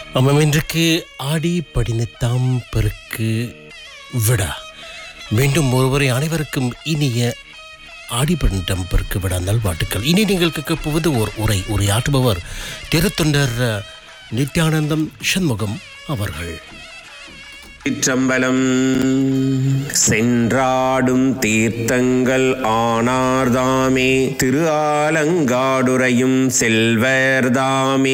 ஆமாம் இன்றைக்கு ஆடி படினத்தாம் பெருக்கு விடா மீண்டும் ஒருவரை அனைவருக்கும் இனிய ஆடி பதினெட்டாம் பெருக்கு விடா நல்வாழ்த்துக்கள் இனி நீங்கள் கேட்கப் போவது ஓர் உரை உரையாற்றுபவர் திருத்தொண்டர் நித்யானந்தம் சண்முகம் அவர்கள் சிற்றம்பலம் சென்றாடும் தீர்த்தங்கள் ஆனார்தாமே திரு ஆலங்காடுரையும் செல்வர்தாமே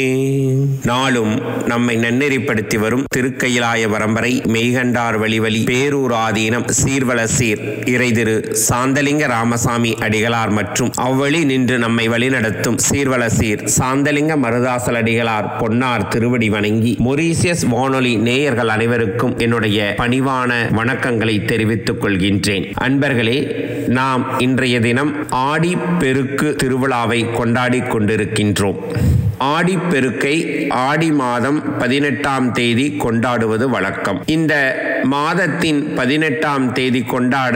நாளும் நம்மை நன்னெறிப்படுத்தி வரும் திருக்கையிலாய பரம்பரை மெய்கண்டார் வழிவழி பேரூர் ஆதீனம் சீர்வல சீர் இறைதிரு சாந்தலிங்க ராமசாமி அடிகளார் மற்றும் அவ்வழி நின்று நம்மை வழிநடத்தும் சீர்வல சீர் சாந்தலிங்க மருதாசல் அடிகளார் பொன்னார் திருவடி வணங்கி மொரீசியஸ் வானொலி நேயர்கள் அனைவருக்கும் என்னுடைய பணிவான வணக்கங்களை தெரிவித்துக் கொள்கின்றேன் அன்பர்களே நாம் இன்றைய தினம் ஆடி பெருக்கு திருவிழாவை கொண்டாடி கொண்டிருக்கின்றோம் ஆடி பெருக்கை ஆடி மாதம் பதினெட்டாம் தேதி கொண்டாடுவது வழக்கம் இந்த மாதத்தின் பதினெட்டாம் தேதி கொண்டாட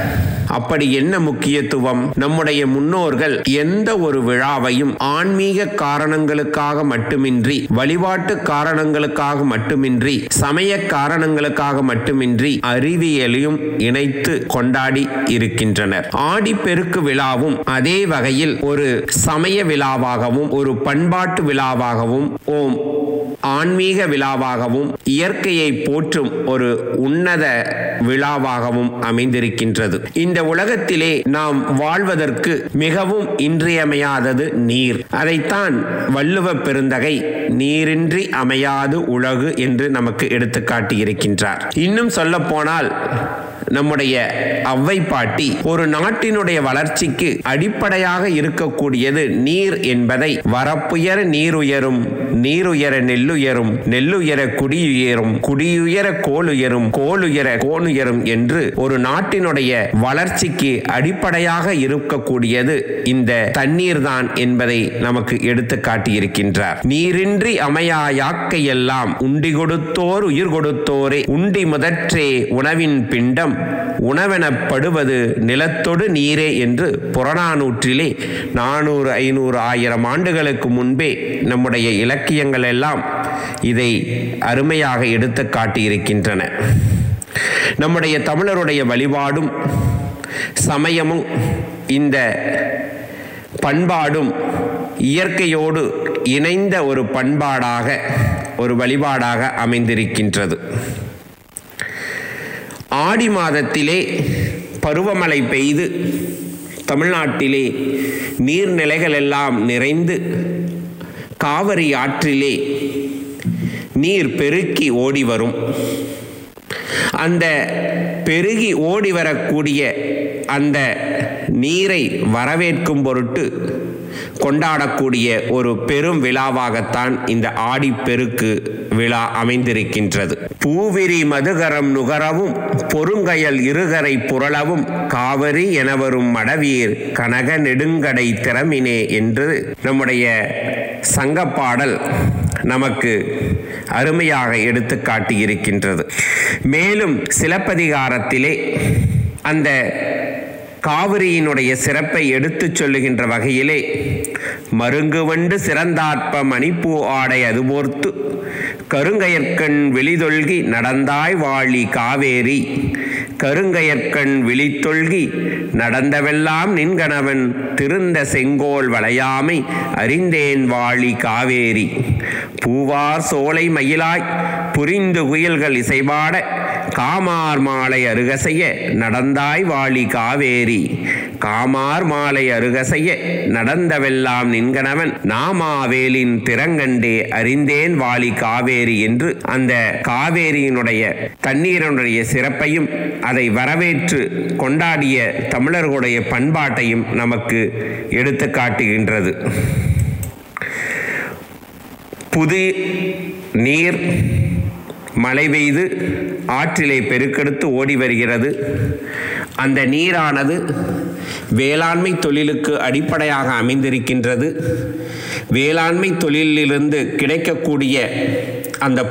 அப்படி என்ன முக்கியத்துவம் நம்முடைய முன்னோர்கள் எந்த ஒரு விழாவையும் ஆன்மீக காரணங்களுக்காக மட்டுமின்றி வழிபாட்டு காரணங்களுக்காக மட்டுமின்றி சமய காரணங்களுக்காக மட்டுமின்றி அறிவியலையும் இணைத்து கொண்டாடி இருக்கின்றனர் ஆடிப்பெருக்கு விழாவும் அதே வகையில் ஒரு சமய விழாவாகவும் ஒரு பண்பாட்டு விழாவாகவும் ஓம் ஆன்மீக விழாவாகவும் இயற்கையை போற்றும் ஒரு உன்னத விழாவாகவும் அமைந்திருக்கின்றது இந்த உலகத்திலே நாம் வாழ்வதற்கு மிகவும் இன்றியமையாதது நீர் அதைத்தான் வள்ளுவ பெருந்தகை நீரின்றி அமையாது உலகு என்று நமக்கு எடுத்து காட்டியிருக்கின்றார் இன்னும் சொல்ல போனால் நம்முடைய அவ்வை பாட்டி ஒரு நாட்டினுடைய வளர்ச்சிக்கு அடிப்படையாக இருக்கக்கூடியது நீர் என்பதை வரப்புயர நீருயரும் நீருயர நெல்லுயரும் நெல்லுயர குடியுயரும் குடியுயர கோளுயரும் கோளுயர கோணுயரும் என்று ஒரு நாட்டினுடைய வளர்ச்சிக்கு அடிப்படையாக இருக்கக்கூடியது இந்த தண்ணீர் தான் என்பதை நமக்கு எடுத்து காட்டியிருக்கின்றார் நீரின்றி அமையா யாக்கையெல்லாம் உண்டி கொடுத்தோர் உயிர் கொடுத்தோரே உண்டி முதற்றே உணவின் பிண்டம் உணவெனப்படுவது நிலத்தொடு நீரே என்று புறநானூற்றிலே நானூறு ஐநூறு ஆயிரம் ஆண்டுகளுக்கு முன்பே நம்முடைய இலக்கியங்கள் எல்லாம் இதை அருமையாக எடுத்து காட்டியிருக்கின்றன நம்முடைய தமிழருடைய வழிபாடும் சமயமும் இந்த பண்பாடும் இயற்கையோடு இணைந்த ஒரு பண்பாடாக ஒரு வழிபாடாக அமைந்திருக்கின்றது ஆடி மாதத்திலே பருவமழை பெய்து தமிழ்நாட்டிலே நீர்நிலைகள் எல்லாம் நிறைந்து காவிரி ஆற்றிலே நீர் பெருக்கி ஓடி வரும் அந்த பெருகி ஓடி வரக்கூடிய அந்த நீரை வரவேற்கும் பொருட்டு கொண்டாடக்கூடிய ஒரு பெரும் விழாவாகத்தான் இந்த ஆடிப்பெருக்கு விழா அமைந்திருக்கின்றது பூவிரி மதுகரம் நுகரவும் பொருங்கயல் இருகரை புரளவும் காவிரி என வரும் மடவீர் கனக நெடுங்கடை திறமினே என்று நம்முடைய சங்கப்பாடல் நமக்கு அருமையாக எடுத்து காட்டியிருக்கின்றது மேலும் சிலப்பதிகாரத்திலே அந்த காவிரியினுடைய சிறப்பை எடுத்துச் சொல்லுகின்ற வகையிலே மருங்கு வண்டு சிறந்தாற்ப மணிப்பூ ஆடை அதுபோர்த்து கருங்கயற்கண் வெளிதொல்கி நடந்தாய் வாழி காவேரி கருங்கயற்கண் விழித்தொல்கி நடந்தவெல்லாம் நின்கணவன் திருந்த செங்கோல் வளையாமை அறிந்தேன் வாழி காவேரி பூவார் சோலை மயிலாய் புரிந்து குயில்கள் இசைபாட காமார் மாலை அருகசைய நடந்தாய் வாழி காவேரி காமார் மாலை அருகசைய நடந்தவெல்லாம் நின்கணவன் நாமாவேலின் திறங்கண்டே அறிந்தேன் வாழி காவேரி என்று அந்த காவேரியினுடைய தண்ணீரனுடைய சிறப்பையும் அதை வரவேற்று கொண்டாடிய தமிழர்களுடைய பண்பாட்டையும் நமக்கு எடுத்து காட்டுகின்றது புது நீர் மழை பெய்து ஆற்றிலே பெருக்கெடுத்து ஓடி வருகிறது அந்த நீரானது வேளாண்மை தொழிலுக்கு அடிப்படையாக அமைந்திருக்கின்றது வேளாண்மை தொழிலிலிருந்து கிடைக்கக்கூடிய அந்த